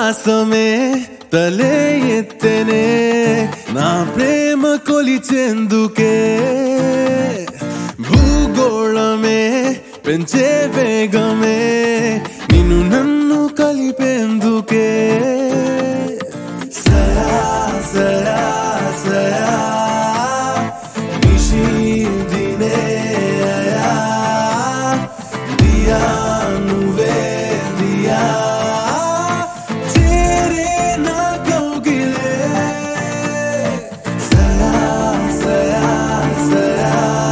ఆకాశమే తలే ఎత్తెనే నా ప్రేమ కొలిచెందుకే భూగోళమే పెంచే వేగమే నిన్ను నన్ను కలిపేందుకే సరా సరా సరా నిషి దినే అయా దియా నువ్వే దియా तेरे ना कौगिले सया सया सया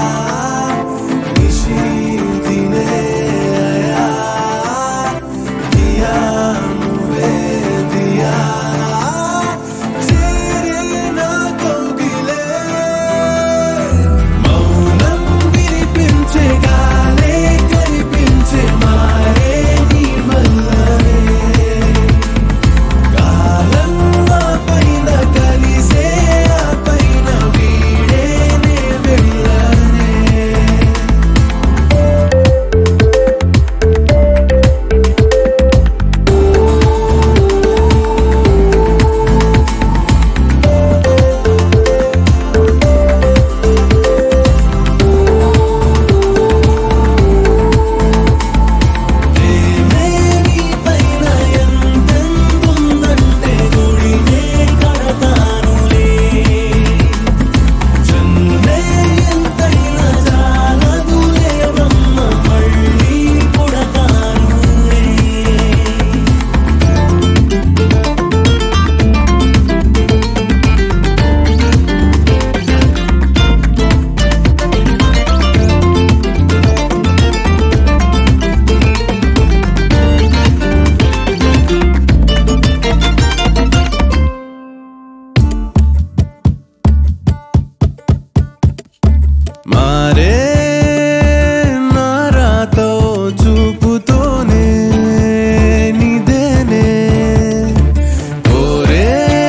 निशी दिने आया दिया నువ్వే दिया तेरे ना कौगिले మౌనం వినిపించే గాలే కనిపించే మారే నీ వల్లనే కాలం ఆ పైన కలిసే ఆ పైన వీడేనే వెళ్ళనే ప్రేమే నీ పైన ఎంతెంతుందంటే గుడినే కడతానులే జన్మే ఎంతైనా చాలదులే బ్రహ్మ మళ్ళీ పుడతానులే మారే నారాతో చూపుతోనే నిదేనే ఓరే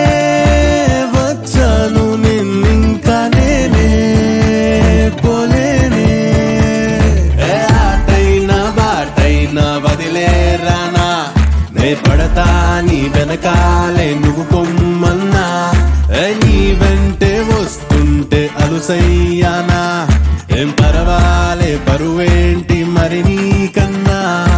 వచ్చాను నిన్నింకా నేనే పోలేనే ఏ ఆటైనా బాటైనా వదిలేరానా నే పడతా నీ వెనకాలే నువ్వు పొమ్మన్నా ఏ నీ వెంటే వస్తుంటే అలుసయ్యానా ఏం పర్వాలే పరువేంటి మరి నీకన్నా